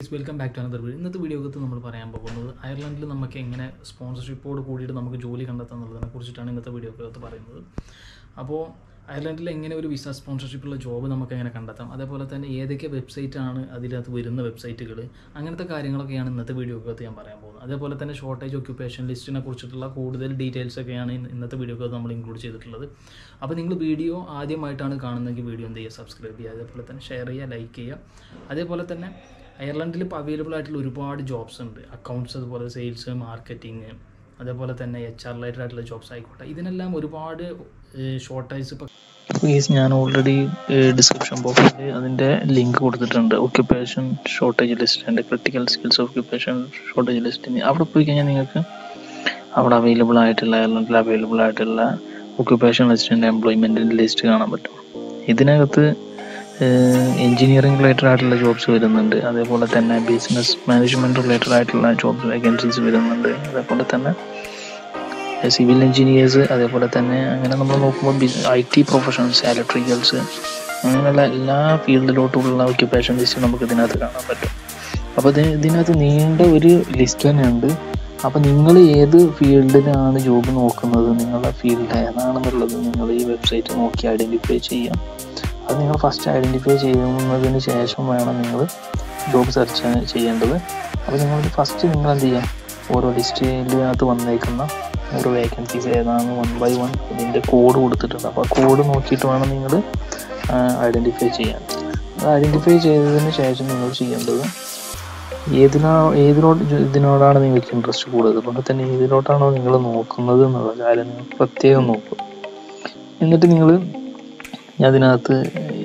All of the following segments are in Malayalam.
welcome back to another video ഇന്നത്തെ വീഡിയോക്കകത്ത് നമ്മൾ പറയാൻ പോകുന്നത് അയർലൻഡിൽ നമുക്ക് എങ്ങനെ സ്പോൺസർഷിപ്പോട് കൂടിയിട്ട് നമുക്ക് ജോലി കണ്ടെത്താം എന്നുള്ളതിനെ കുറിച്ചിട്ടാണ് ഇന്നത്തെ വീഡിയോക്കകത്ത് പറയുന്നത് അപ്പോൾ അയർലൻഡിൽ എങ്ങനെ ഒരു വിസ സ്പോൺസർഷിപ്പുള്ള ജോബ് നമുക്ക് എങ്ങനെ കണ്ടെത്താം അതേപോലെ തന്നെ ഏതൊക്കെ വെബ്സൈറ്റ് ആണ് അതിനകത്ത് വരുന്ന വെബ്സൈറ്റുകൾ അങ്ങനത്തെ കാര്യങ്ങളൊക്കെയാണ് ഇന്നത്തെ വീഡിയോക്കകത്ത് ഞാൻ പറയാൻ പോകുന്നത് അതേപോലെ തന്നെ ഷോർട്ടേജ് ഒക്യുപ്പേഷൻ ലിസ്റ്റിനെ കുറിച്ചിട്ടുള്ള കൂടുതൽ ഡീറ്റെയിൽസ് ഒക്കെയാണ് ഇന്ന് ഇന്നത്തെ വീഡിയോക്കകത്ത് നമ്മൾ ഇൻക്ലൂഡ് ചെയ്തിട്ടുള്ളത് അപ്പോൾ നിങ്ങൾ വീഡിയോ ആദ്യമായിട്ടാണ് കാണുന്നതെങ്കിൽ വീഡിയോ എന്ത് ചെയ്യുക സബ്സ്ക്രൈബ് ചെയ്യുക അതേപോലെ തന്നെ ഷെയർ ചെയ്യുക ലൈക്ക് ചെയ്യുക അതേപോലെ തന്നെ അയർലൻഡിൽ ഇപ്പോൾ അവൈലബിൾ ആയിട്ടുള്ള ഒരുപാട് ജോബ്സ് ഉണ്ട് അക്കൗണ്ട്സ് അതുപോലെ സെയിൽസ് മാർക്കറ്റിംഗ് അതേപോലെ തന്നെ എച്ച് ആർ റിലേറ്റഡ് ആയിട്ടുള്ള ജോബ്സ് ആയിക്കോട്ടെ ഇതിനെല്ലാം ഒരുപാട് ഷോർട്ടേജ് ഇപ്പോൾ പ്ലീസ് ഞാൻ ഓൾറെഡി ഡിസ്ക്രിപ്ഷൻ ബോക്സിൽ അതിൻ്റെ ലിങ്ക് കൊടുത്തിട്ടുണ്ട് ഒക്യുപ്പേഷൻ ഷോർട്ടേജ് ലിസ്റ്റ് ഉണ്ട് critical skills occupation shortage list അവിടെ പോയി കഴിഞ്ഞാൽ നിങ്ങൾക്ക് അവിടെ അവൈലബിൾ ആയിട്ടുള്ള അയർലൻഡിൽ അവൈലബിൾ ആയിട്ടുള്ള ഒക്യുപ്പേഷൻ ലിസ്റ്റിൻ്റെ എംപ്ലോയ്മെൻറ്റിൻ്റെ ലിസ്റ്റ് കാണാൻ പറ്റും ഇതിനകത്ത് എൻജിനീയറിംഗ് റിലേറ്റഡ് ആയിട്ടുള്ള ജോബ്സ് വരുന്നുണ്ട് അതേപോലെ തന്നെ ബിസിനസ് മാനേജ്മെൻറ്റ് റിലേറ്റഡ് ആയിട്ടുള്ള ജോബ്സ് വേക്കൻസീസ് വരുന്നുണ്ട് അതേപോലെ തന്നെ സിവിൽ എഞ്ചിനീയേഴ്സ് അതേപോലെ തന്നെ അങ്ങനെ നമ്മൾ നോക്കുമ്പോൾ ഐ ടി പ്രൊഫഷണൽസ് ഇലക്ട്രിക്കൽസ് അങ്ങനെയുള്ള എല്ലാ ഫീൽഡിലോട്ടുള്ള ഒക്യുപ്പേഷൻ ലിസ്റ്റ് നമുക്ക് ഇതിനകത്ത് കാണാൻ പറ്റും അപ്പോൾ ഇത് ഇതിനകത്ത് നീണ്ട ഒരു ലിസ്റ്റ് തന്നെയുണ്ട് അപ്പോൾ നിങ്ങൾ ഏത് ഫീൽഡിലാണ് ജോബ് നോക്കുന്നത് നിങ്ങളുടെ ഫീൽഡ് ഏതാണെന്നുള്ളത് നിങ്ങൾ ഈ വെബ്സൈറ്റ് നോക്കി ഐഡൻറ്റിഫൈ ചെയ്യാം അത് നിങ്ങൾ ഫസ്റ്റ് ഐഡൻറ്റിഫൈ ചെയ്യുന്നതിന് ശേഷം വേണം നിങ്ങൾ ജോബ് സെർച്ച് ചെയ്യേണ്ടത് അപ്പോൾ നിങ്ങൾ ഫസ്റ്റ് നിങ്ങൾ എന്ത് ചെയ്യാം ഓരോ ലിസ്റ്റിനകത്ത് വന്നേക്കുന്ന ഓരോ വേക്കൻസീസ് ഏതാണ് വൺ ബൈ വൺ ഇതിൻ്റെ കോഡ് കൊടുത്തിട്ടുണ്ട് അപ്പോൾ ആ കോഡ് നോക്കിയിട്ട് വേണം നിങ്ങൾ ഐഡൻറ്റിഫൈ ചെയ്യാൻ അത് ഐഡൻറ്റിഫൈ ചെയ്തതിന് ശേഷം നിങ്ങൾ ചെയ്യേണ്ടത് ഏതിനാ ഏതിനോട് ഇതിനോടാണ് നിങ്ങൾക്ക് ഇൻട്രസ്റ്റ് കൂടുതൽ അതുപോലെ തന്നെ ഏതിലോട്ടാണോ നിങ്ങൾ നോക്കുന്നത് എന്നുള്ള കാര്യം നിങ്ങൾ പ്രത്യേകം നോക്കുക എന്നിട്ട് നിങ്ങൾ അതിനകത്ത്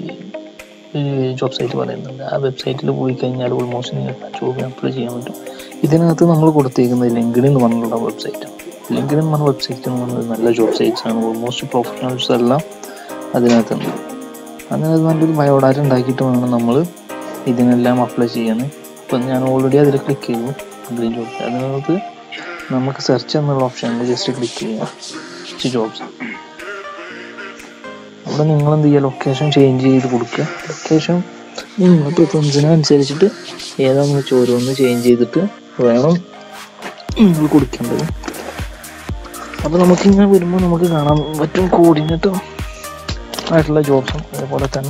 ജോബ് സൈറ്റ് പറയുന്നുണ്ട് ആ വെബ്സൈറ്റിൽ പോയി കഴിഞ്ഞാൽ ഓൾമോസ്റ്റ് നിങ്ങൾക്ക് ആ ജോബ് അപ്ലൈ ചെയ്യാൻ പറ്റും ഇതിനകത്ത് നമ്മൾ കൊടുത്തേക്കുന്നത് ലിങ്ക്ഡിൻ എന്ന് പറഞ്ഞുള്ള വെബ്സൈറ്റ് ലിങ്ക്ഡിൻ എന്ന് പറഞ്ഞ വെബ്സൈറ്റ് എന്ന് പറഞ്ഞത് നല്ല ജോബ് സൈറ്റ്സ് ആണ് ഓൾമോസ്റ്റ് പ്രൊഫഷണൽസ് എല്ലാം അതിനകത്തുണ്ട് അങ്ങനെ അത് നല്ലൊരു ബയോഡാറ്റ ഉണ്ടാക്കിയിട്ട് വേണം നമ്മൾ ഇതിനെല്ലാം അപ്ലൈ ചെയ്യാൻ അപ്പം ഞാൻ ഓൾറെഡി അതിൽ ക്ലിക്ക് ചെയ്തു ലിങ്ക്ഡിൻ ജോബ് അതിനകത്ത് നമുക്ക് സെർച്ച് എന്നുള്ള ഓപ്ഷനിൽ ജസ്റ്റ് ക്ലിക്ക് ചെയ്യാം ജോബ്സ് അവിടെ നിങ്ങൾ എന്ത് ചെയ്യുക ലൊക്കേഷൻ ചേഞ്ച് ചെയ്ത് കൊടുക്കുക ലൊക്കേഷൻ നിങ്ങൾ പ്രിഫറൻസിനനുസരിച്ചിട്ട് ഏതാണെന്ന് വെച്ചാൽ ഓരോന്ന് ചേഞ്ച് ചെയ്തിട്ട് വേണം നിങ്ങൾ കൊടുക്കേണ്ടത് അപ്പോൾ നമുക്കിങ്ങനെ വരുമ്പോൾ നമുക്ക് കാണാൻ പറ്റും കോർഡിനേറ്റർ ആയിട്ടുള്ള ജോബ്സും അതേപോലെ തന്നെ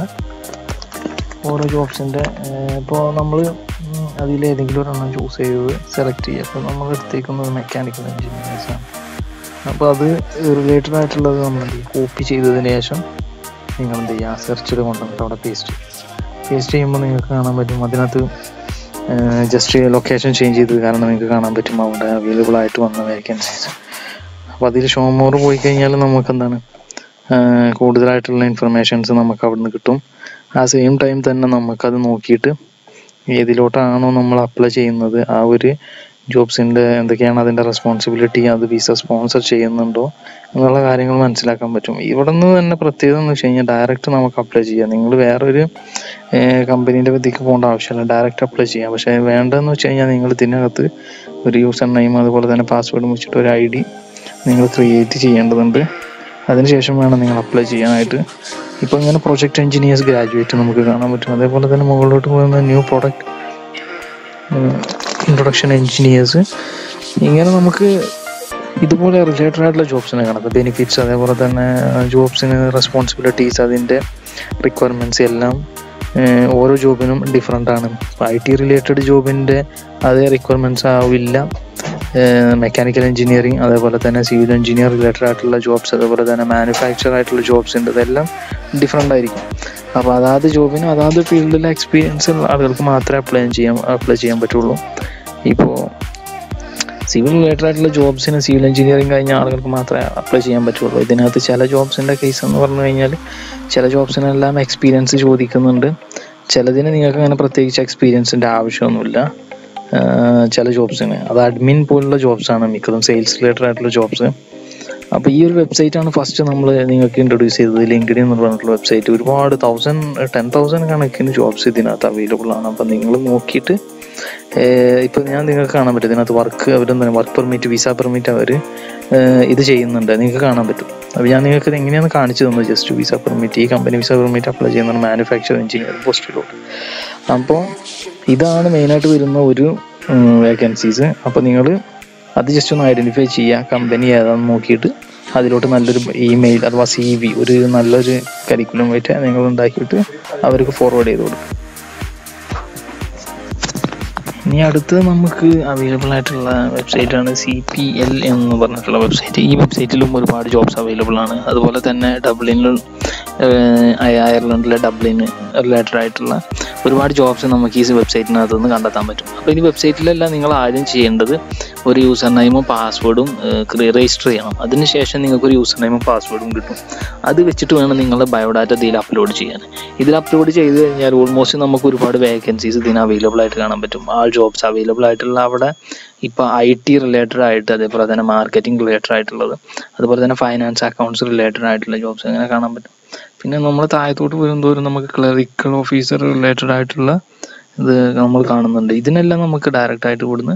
ഓരോ ജോബ്സിൻ്റെ ഇപ്പോൾ നമ്മൾ അതിലേതെങ്കിലും ഒരെണ്ണം ചൂസ് ചെയ്ത് സെലക്ട് ചെയ്യുക അപ്പോൾ നമ്മൾ എടുത്തേക്കുന്നത് മെക്കാനിക്കൽ എഞ്ചിനീയേഴ്സാണ് അപ്പോൾ അത് റിലേറ്റഡ് ആയിട്ടുള്ളത് നമ്മൾ എന്ത് ചെയ്യും കോപ്പി ചെയ്തതിന് ശേഷം നിങ്ങൾ എന്ത് ചെയ്യുക സെർച്ചിൽ കൊണ്ടുവന്നിട്ട് അവിടെ പേസ്റ്റ് പേസ്റ്റ് ചെയ്യുമ്പോൾ നിങ്ങൾക്ക് കാണാൻ പറ്റും അതിനകത്ത് ജസ്റ്റ് ലൊക്കേഷൻ ചേഞ്ച് ചെയ്തത് കാരണം നിങ്ങൾക്ക് കാണാൻ പറ്റും അവിടെ അവൈലബിൾ ആയിട്ട് വന്ന വേക്കൻസീസ് അപ്പോൾ അതിൽ ഷോമോർ പോയി കഴിഞ്ഞാൽ നമുക്ക് എന്താണ് കൂടുതലായിട്ടുള്ള ഇൻഫർമേഷൻസ് നമുക്ക് അവിടെ നിന്ന് കിട്ടും ആ സെയിം ടൈം തന്നെ നമുക്കത് നോക്കിയിട്ട് ഏതിലോട്ടാണോ നമ്മൾ അപ്ലൈ ചെയ്യുന്നത് ആ ഒരു ജോബ്സിൻ്റെ എന്തൊക്കെയാണ് അതിൻ്റെ റെസ്പോൺസിബിലിറ്റി അത് വിസ സ്പോൺസർ ചെയ്യുന്നുണ്ടോ എന്നുള്ള കാര്യങ്ങൾ മനസ്സിലാക്കാൻ പറ്റും ഇവിടെ നിന്ന് തന്നെ പ്രത്യേകത എന്ന് വെച്ച് കഴിഞ്ഞാൽ ഡയറക്റ്റ് നമുക്ക് അപ്ലൈ ചെയ്യാം നിങ്ങൾ വേറൊരു കമ്പനീൻ്റെ പറ്റിക്ക് പോകേണ്ട ആവശ്യമില്ല ഡയറക്റ്റ് അപ്ലൈ ചെയ്യാം പക്ഷേ വേണ്ടതെന്ന് വെച്ച് കഴിഞ്ഞാൽ നിങ്ങൾ ഇതിനകത്ത് ഒരു യൂസർ നെയിം അതുപോലെ തന്നെ പാസ്വേഡ് വെച്ചിട്ട് ഒരു ഐ ഡി നിങ്ങൾ ക്രിയേറ്റ് ചെയ്യേണ്ടതുണ്ട് അതിനുശേഷം വേണം നിങ്ങൾ അപ്ലൈ ചെയ്യാനായിട്ട് ഇപ്പോൾ ഇങ്ങനെ പ്രൊജക്ട് എഞ്ചിനീയേഴ്സ് ഗ്രാജുവേറ്റ് നമുക്ക് കാണാൻ പറ്റും അതേപോലെ തന്നെ മുകളിലോട്ട് പോകുന്ന ന്യൂ പ്രോഡക്റ്റ് ഇൻട്രൊഡക്ഷൻ എഞ്ചിനീയേഴ്സ് ഇങ്ങനെ നമുക്ക് ഇതുപോലെ റിലേറ്റഡ് ആയിട്ടുള്ള ജോബ്സിനെ കാണാം ബെനിഫിറ്റ്സ് അതേപോലെ തന്നെ ജോബ്സിന് റെസ്പോൺസിബിലിറ്റീസ് അതിൻ്റെ റിക്വയർമെൻറ്റ്സ് എല്ലാം ഓരോ ജോബിനും ഡിഫറെൻ്റ് ആണ് ഐ ടി റിലേറ്റഡ് ജോബിൻ്റെ അതേ റിക്വയർമെൻറ്റ്സ് ആവില്ല മെക്കാനിക്കൽ എഞ്ചിനീയറിങ് അതേപോലെ തന്നെ സിവിൽ എഞ്ചിനീയർ റിലേറ്റഡ് ആയിട്ടുള്ള ജോബ്സ് അതേപോലെ തന്നെ മാനുഫാക്ചർ ആയിട്ടുള്ള ജോബ്സ് ഉണ്ട് ഇതെല്ലാം ഡിഫറെൻ്റ് ആയിരിക്കും അപ്പോൾ അതാത് ജോബിന് അതാത് ഫീൽഡിലെ എക്സ്പീരിയൻസ് ഉള്ള ആളുകൾക്ക് മാത്രമേ അപ്ലൈ ചെയ്യാൻ അപ്ലൈ ചെയ്യാൻ പറ്റുള്ളൂ ഇപ്പോൾ സിവിൽ റിലേറ്റഡ് ആയിട്ടുള്ള ജോബ്സിന് സിവിൽ എഞ്ചിനീയറിംഗ് കഴിഞ്ഞ ആളുകൾക്ക് മാത്രമേ അപ്ലൈ ചെയ്യാൻ പറ്റുള്ളൂ ഇതിനകത്ത് ചില ജോബ്സിൻ്റെ കേസ് എന്ന് പറഞ്ഞു കഴിഞ്ഞാൽ ചില ജോബ്സിനെല്ലാം എക്സ്പീരിയൻസ് ചോദിക്കുന്നുണ്ട് ചിലതിന് നിങ്ങൾക്ക് അങ്ങനെ പ്രത്യേകിച്ച് എക്സ്പീരിയൻസിൻ്റെ ആവശ്യമൊന്നുമില്ല ചില ജോബ്സിന് അത് അഡ്മിൻ പോലുള്ള ജോബ്സാണ് മിക്കതും സെയിൽസ് റിലേറ്റഡ് ആയിട്ടുള്ള ജോബ്സ് അപ്പോൾ ഈ ഒരു വെബ്സൈറ്റ് ആണ് ഫസ്റ്റ് നമ്മൾ നിങ്ങൾക്ക് ഇൻട്രൊഡ്യൂസ് ചെയ്തത് ലിങ്ക്ഡിൻ എന്ന് പറഞ്ഞിട്ടുള്ള വെബ്സൈറ്റ് ഒരുപാട് തൗസൻഡ് ടെൻ തൗസൻഡ് കണക്കിന് ജോബ്സ് ഇതിനകത്ത് അവൈലബിൾ ആണ് അപ്പോൾ നിങ്ങൾ നോക്കിയിട്ട് ഇപ്പോൾ ഞാൻ നിങ്ങൾക്ക് കാണാൻ പറ്റും ഇതിനകത്ത് വർക്ക് അവരെന്താണ് വർക്ക് പെർമിറ്റ് വിസ പെർമിറ്റ് അവർ ഇത് ചെയ്യുന്നുണ്ട് നിങ്ങൾക്ക് കാണാൻ പറ്റും അപ്പോൾ ഞാൻ നിങ്ങൾക്ക് ഇത് എങ്ങനെയാണ് കാണിച്ചു തന്നത് ജസ്റ്റ് വിസ പെർമിറ്റ് ഈ കമ്പനി വിസ പെർമിറ്റ് അപ്ലൈ ചെയ്യുന്നതാണ് മാനുഫാക്ചർ എഞ്ചിനീയർ പോസ്റ്റിലോട്ട് അപ്പോൾ ഇതാണ് മെയിനായിട്ട് വരുന്ന ഒരു വേക്കൻസീസ് അപ്പോൾ നിങ്ങൾ അത് ജസ്റ്റ് ഒന്ന് ഐഡൻറ്റിഫൈ ചെയ്യുക കമ്പനി ഏതാണെന്ന് നോക്കിയിട്ട് അതിലോട്ട് നല്ലൊരു ഇമെയിൽ അഥവാ സി വി ഒരു നല്ലൊരു കരിക്കുലം ആയിട്ട് നിങ്ങൾ ഉണ്ടാക്കിയിട്ട് അവർക്ക് ഫോർവേഡ് ചെയ്ത് കൊടുക്കും ഇനി അടുത്ത് നമുക്ക് അവൈലബിൾ ആയിട്ടുള്ള വെബ്സൈറ്റ് ആണ് സി പി എൽ എന്ന് പറഞ്ഞിട്ടുള്ള വെബ്സൈറ്റ് ഈ വെബ്സൈറ്റിലും ഒരുപാട് ജോബ്സ് അവൈലബിൾ ആണ് അതുപോലെ തന്നെ ഡബ്ലിനിൽ അയർലൻഡിലെ ഡബ്ലിന് റിലേറ്റഡ് ആയിട്ടുള്ള ഒരുപാട് ജോബ്സ് നമുക്ക് ഈ വെബ്സൈറ്റിനകത്ത് നിന്ന് കണ്ടെത്താൻ പറ്റും അപ്പോൾ ഈ വെബ്സൈറ്റിലെല്ലാം നിങ്ങൾ ആദ്യം ചെയ്യേണ്ടത് ഒരു യൂസർ നെയിമും പാസ്വേഡും രജിസ്റ്റർ ചെയ്യണം അതിനുശേഷം നിങ്ങൾക്ക് ഒരു യൂസർ നെയിമും പാസ്വേഡും കിട്ടും അത് വെച്ചിട്ട് വേണം നിങ്ങളുടെ ബയോഡാറ്റ ഇതിൽ അപ്ലോഡ് ചെയ്യാൻ ഇതിൽ അപ്ലോഡ് ചെയ്ത് കഴിഞ്ഞാൽ ഓൾമോസ്റ്റ് നമുക്ക് ഒരുപാട് വേക്കൻസീസ് ഇതിന് അവൈലബിൾ ആയിട്ട് കാണാൻ പറ്റും ആ ജോബ്സ് അവൈലബിൾ ആയിട്ടുള്ള അവിടെ ഇപ്പോൾ ഐ ടി റിലേറ്റഡ് ആയിട്ട് അതേപോലെ തന്നെ മാർക്കറ്റിംഗ് റിലേറ്റഡ് ആയിട്ടുള്ളത് അതുപോലെ തന്നെ ഫൈനാൻസ് അക്കൗണ്ട്സ് റിലേറ്റഡ് ആയിട്ടുള്ള ജോബ്സ് അങ്ങനെ കാണാൻ പറ്റും പിന്നെ നമ്മൾ താഴത്തോട്ട് വരുന്തോറും നമുക്ക് ക്ലറിക്കൽ ഓഫീസർ റിലേറ്റഡ് ആയിട്ടുള്ള ഇത് നമ്മൾ കാണുന്നുണ്ട് ഇതിനെല്ലാം നമുക്ക് ഡയറക്റ്റ് ആയിട്ട് ഇവിടുന്ന്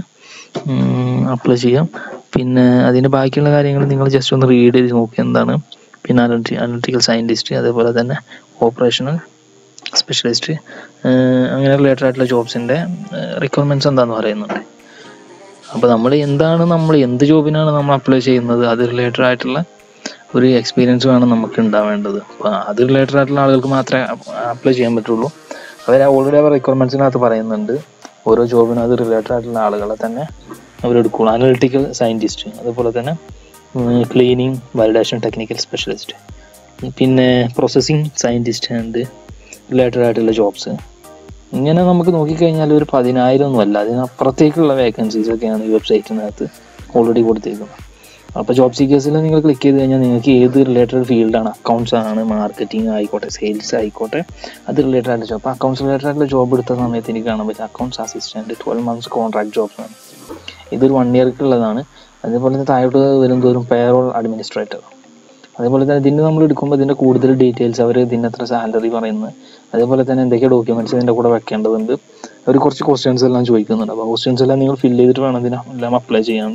അപ്ലൈ ചെയ്യാം പിന്നെ അതിൻ്റെ ബാക്കിയുള്ള കാര്യങ്ങൾ നിങ്ങൾ ജസ്റ്റ് ഒന്ന് റീഡ് ചെയ്ത് നോക്കി എന്താണ് പിന്നെ അനലിറ്റി അനലിറ്റിക്കൽ സയൻറ്റിസ്റ്റ് അതേപോലെ തന്നെ ഓപ്പറേഷണൽ സ്പെഷ്യലിസ്റ്റ് അങ്ങനെ റിലേറ്റഡ് ആയിട്ടുള്ള ജോബ്സിൻ്റെ റിക്വയർമെൻറ്റ്സ് എന്താണെന്ന് പറയുന്നുണ്ട് അപ്പോൾ നമ്മൾ എന്താണ് നമ്മൾ എന്ത് ജോബിനാണ് നമ്മൾ അപ്ലൈ ചെയ്യുന്നത് അത് റിലേറ്റഡ് ആയിട്ടുള്ള ഒരു എക്സ്പീരിയൻസ് വേണം നമുക്ക് ഉണ്ടാവേണ്ടത് അപ്പോൾ അത് റിലേറ്റഡ് ആയിട്ടുള്ള ആളുകൾക്ക് മാത്രമേ അപ്ലൈ ചെയ്യാൻ പറ്റുള്ളൂ അവർ ഓൾറെഡി അവർ റിക്വയർമെൻറ്റ്സിനകത്ത് പറയുന്നുണ്ട് ഓരോ ജോബിനും അത് റിലേറ്റഡ് ആയിട്ടുള്ള ആളുകളെ തന്നെ അവരെടുക്കുള്ളൂ അനലിറ്റിക്കൽ സയൻറ്റിസ്റ്റ് അതുപോലെ തന്നെ ക്ലീനിങ് വാലിഡേഷൻ ടെക്നിക്കൽ സ്പെഷ്യലിസ്റ്റ് പിന്നെ പ്രോസസ്സിങ് സയൻറ്റിസ്റ്റ് ആൻഡ് റിലേറ്റഡ് ആയിട്ടുള്ള ജോബ്സ് ഇങ്ങനെ നമുക്ക് നോക്കിക്കഴിഞ്ഞാൽ ഒരു പതിനായിരം ഒന്നുമല്ല അതിനപ്പുറത്തേക്കുള്ള വേക്കൻസീസ് ഒക്കെയാണ് ഈ വെബ്സൈറ്റിനകത്ത് ഓൾറെഡി കൊടുത്തേക്കുന്നത് അപ്പോൾ ജോബ് സീക്കേഴ്സിൽ നിങ്ങൾ ക്ലിക്ക് ചെയ്ത് കഴിഞ്ഞാൽ നിങ്ങൾക്ക് ഏത് റിലേറ്റഡ് ഫീൽഡാണ് അക്കൗണ്ട്സ് ആണ് മാർക്കറ്റിംഗ് ആയിക്കോട്ടെ സെയിൽസ് ആയിക്കോട്ടെ അത് റിലേറ്റഡ് ആയിട്ടുള്ള ജോബ് അപ്പോൾ അക്കൗണ്ട്സ് റിലേറ്റഡ് ആയിട്ടുള്ള ജോബ് എടുത്ത സമയത്ത് എനിക്ക് കാണാൻ പറ്റും accounts assistant twelve months contract jobs ആണ് ഇതൊരു വൺ ഇയർക്കുള്ളതാണ് അതേപോലെ തന്നെ താഴോട്ട് വരുന്തോറും പേറോൾ അഡ്മിനിസ്ട്രേറ്റർ അതേപോലെ തന്നെ ഇതിന് നമ്മൾ എടുക്കുമ്പോൾ ഇതിൻ്റെ കൂടുതൽ ഡീറ്റെയിൽസ് അവർ ഇതിന് എത്ര സാലറി പറയുന്നത് അതേപോലെ തന്നെ എന്തൊക്കെ ഡോക്യുമെൻറ്റ്സ് ഇതിൻ്റെ കൂടെ വെക്കേണ്ടതുണ്ട് അവർ കുറച്ച് ക്വസ്റ്റ്യൻസ് എല്ലാം ചോദിക്കുന്നുണ്ട് അപ്പോൾ ക്വസ്റ്റ്യൻസ് എല്ലാം നിങ്ങൾ ഫില്ല് ചെയ്തിട്ട് വേണം ഇതിനെല്ലാം അപ്ലൈ ചെയ്യാൻ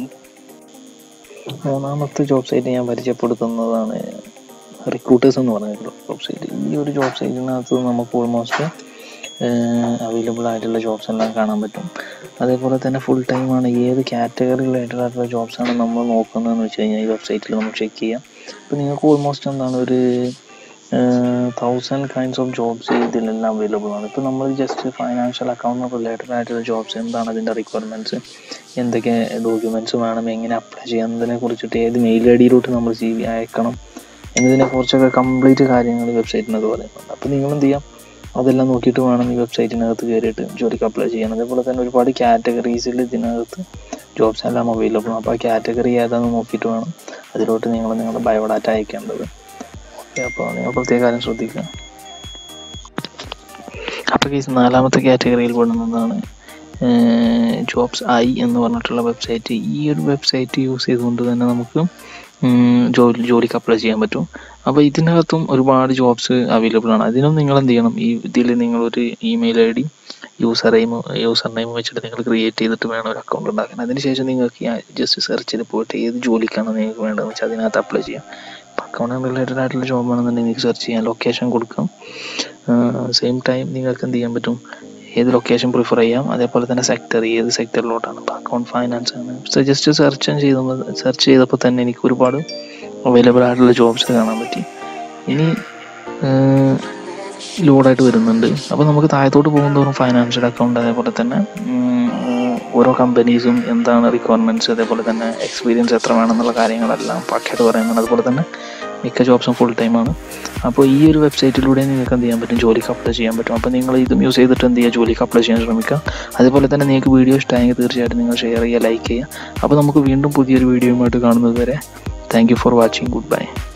മൂന്നാമത്തെ ജോബ് സൈറ്റ് ഞാൻ പരിചയപ്പെടുത്തുന്നതാണ് റിക്രൂട്ടേഴ്സ് എന്ന് പറഞ്ഞ ജോബ് സൈറ്റ് ഈ ഒരു ജോബ് സൈറ്റിനകത്ത് നമുക്ക് ഓൾമോസ്റ്റ് അവൈലബിൾ ആയിട്ടുള്ള ജോബ്സ് എല്ലാം കാണാൻ പറ്റും അതേപോലെ തന്നെ ഫുൾ ടൈം ആണ് ഏത് കാറ്റഗറി റിലേറ്റഡ് ആയിട്ടുള്ള ജോബ്സ് ആണ് നമ്മൾ നോക്കുന്നതെന്ന് വെച്ച് കഴിഞ്ഞാൽ ഈ വെബ്സൈറ്റിൽ നമ്മൾ ചെക്ക് ചെയ്യാം അപ്പോൾ നിങ്ങൾക്ക് ഓൾമോസ്റ്റ് എന്താണ് ഒരു തൗസൻഡ് കൈൻഡ്സ് ഓഫ് ജോബ്സ് ഇതിലെല്ലാം അവൈലബിൾ ആണ് ഇപ്പോൾ നമ്മൾ ജസ്റ്റ് ഫൈനാൻഷ്യൽ അക്കൗണ്ട് റിലേറ്റഡ് ആയിട്ടുള്ള ജോബ്സ് എന്താണ് അതിൻ്റെ റിക്വയർമെൻറ്റ്സ് എന്തൊക്കെ ഡോക്യുമെൻറ്റ്സ് വേണം എങ്ങനെ അപ്ലൈ ചെയ്യാം എന്നതിനെ കുറിച്ചിട്ട് ഏത് മെയിൽ ഐ ഡിയിലോട്ട് നമ്മൾ സി വി അയക്കണം എന്നതിനെ കുറിച്ചൊക്കെ കംപ്ലീറ്റ് കാര്യങ്ങൾ ഈ വെബ്സൈറ്റിനകത്ത് പറയുന്നുണ്ട് അപ്പോൾ നിങ്ങൾ എന്ത് ചെയ്യാം അതെല്ലാം നോക്കിയിട്ട് വേണം ഈ വെബ്സൈറ്റിനകത്ത് കയറിയിട്ട് ജോലിക്ക് അപ്ലൈ ചെയ്യാൻ അതേപോലെ തന്നെ ഒരുപാട് കാറ്റഗറീസിൽ ഇതിനകത്ത് ജോബ്സ് എല്ലാം അവൈലബിൾ ആണ് അപ്പോൾ ആ കാറ്റഗറി ഏതാണെന്ന് നോക്കിയിട്ട് വേണം അതിലോട്ട് നിങ്ങൾ നിങ്ങളുടെ ബയോഡാറ്റ അയക്കേണ്ടത് ഓക്കെ അപ്പോൾ നിങ്ങൾ പ്രത്യേക കാര്യം ശ്രദ്ധിക്കുക അപ്പോൾ കേസ് നാലാമത്തെ കാറ്റഗറിയിൽ പെടുന്നതാണ് ജോബ്സ് ഐ എന്ന് പറഞ്ഞിട്ടുള്ള വെബ്സൈറ്റ് ഈ ഒരു വെബ്സൈറ്റ് യൂസ് ചെയ്തുകൊണ്ട് തന്നെ നമുക്ക് ജോലി ജോലിക്ക് അപ്ലൈ ചെയ്യാൻ പറ്റും അപ്പോൾ ഇതിനകത്തും ഒരുപാട് ജോബ്സ് അവൈലബിൾ ആണ് അതിനും നിങ്ങൾ എന്ത് ചെയ്യണം ഈ ഇതിൽ നിങ്ങളൊരു email I D user name user name വെച്ചിട്ട് നിങ്ങൾ ക്രിയേറ്റ് ചെയ്തിട്ട് വേണം ഒരു അക്കൗണ്ട് ഉണ്ടാക്കാൻ അതിനുശേഷം നിങ്ങൾക്ക് ജസ്റ്റ് സെർച്ച് ചെയ്ത് പോയിട്ട് ഏത് ജോലിക്കാണ് നിങ്ങൾക്ക് വേണ്ടതെന്ന് വെച്ചാൽ അതിനകത്ത് അപ്ലൈ ചെയ്യാം അക്കൗണ്ട് റിലേറ്റഡ് ആയിട്ടുള്ള ജോബ് ആണെന്നുണ്ടെങ്കിൽ നിങ്ങൾക്ക് സെർച്ച് ചെയ്യാം ലൊക്കേഷൻ കൊടുക്കാം സെയിം ടൈം നിങ്ങൾക്ക് എന്ത് ചെയ്യാൻ പറ്റും ഏത് ലൊക്കേഷൻ പ്രിഫർ ചെയ്യാം അതേപോലെ തന്നെ സെക്ടർ ഏത് സെക്ടറിലോട്ടാണ് ഇപ്പോൾ അക്കൗണ്ട് ഫൈനാൻസ് ആണ് സോ ജസ്റ്റ് സെർച്ച് ചെയ്തപ്പോൾ സെർച്ച് ചെയ്തപ്പോൾ തന്നെ എനിക്ക് ഒരുപാട് അവൈലബിൾ ആയിട്ടുള്ള ജോബ്സ് കാണാൻ പറ്റി ഇനി ലോഡായിട്ട് വരുന്നുണ്ട് അപ്പോൾ നമുക്ക് താഴത്തോട്ട് പോകുന്നതോറും ഫൈനാൻഷ്യൽ അക്കൗണ്ട് അതേപോലെ തന്നെ ഓരോ കമ്പനീസും എന്താണ് റിക്വയർമെൻറ്റ്സ് അതേപോലെ തന്നെ എക്സ്പീരിയൻസ് എത്ര വേണമെന്നുള്ള കാര്യങ്ങളെല്ലാം പാക്കായിട്ട് പറയുന്നുണ്ട് അതുപോലെ തന്നെ മിക്ക ജോബ്സും ഫുൾ ടൈമാണ് അപ്പോൾ ഈ ഒരു വെബ്സൈറ്റിലൂടെ നിങ്ങൾക്ക് എന്ത് ചെയ്യാൻ പറ്റും ജോലിക്ക് അപ്ലൈ ചെയ്യാൻ പറ്റും അപ്പോൾ നിങ്ങൾ ഇതും യൂസ് ചെയ്തിട്ട് എന്ത് ചെയ്യുക ജോലിക്ക് അപ്ലൈ ചെയ്യാൻ ശ്രമിക്കുക അതുപോലെ തന്നെ നിങ്ങൾക്ക് വീഡിയോ ഇഷ്ടമായെങ്കിൽ തീർച്ചയായിട്ടും നിങ്ങൾ ഷെയർ ചെയ്യുക ലൈക്ക് ചെയ്യുക അപ്പോൾ നമുക്ക് വീണ്ടും പുതിയൊരു വീഡിയോയുമായിട്ട് കാണുന്നത് വരെ thank you for watching good by